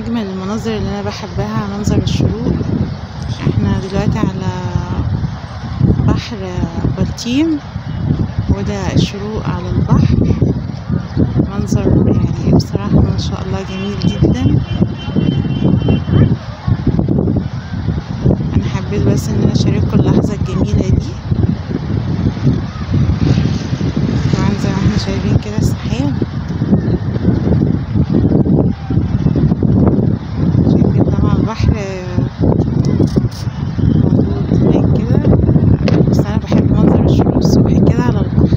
اجمل المناظر اللي انا بحبها منظر الشروق احنا دلوقتي على بحر بلطيم وده الشروق على البحر منظر يعني بصراحة ما شاء الله جميل جدا انا حبيت بس ان انا اشارككم اللحظة الجميلة دي طبعا زي ما احنا شايفين كده السحاب شايفين طبعا البحر موجود هناك كده بس انا بحب منظر الشروق الصبح كده على البحر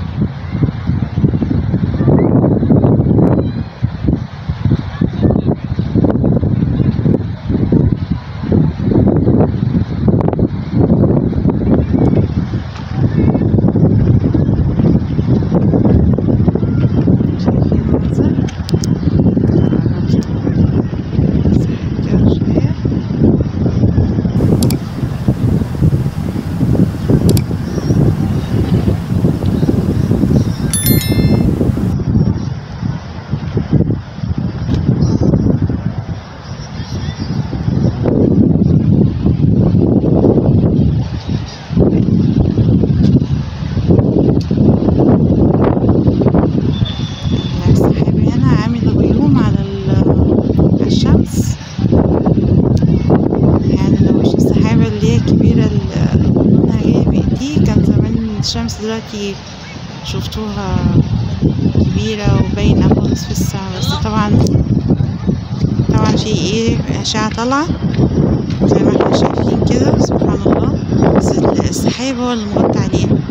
شايفين المنظر كده شوية السحاب هنا عامل غيوم على ال- على الشمس يعني لو مش السحابة اللي هي الكبيرة اللي لونها غامق دي كان زمان الشمس دلوقتي شفتوها كبيرة وباينة خالص في السما بس طبعا طبعا في ايه أشعة طالعة زي ما احنا شايفين كده سبحان الله بس السحاب هو اللي مغطي علينا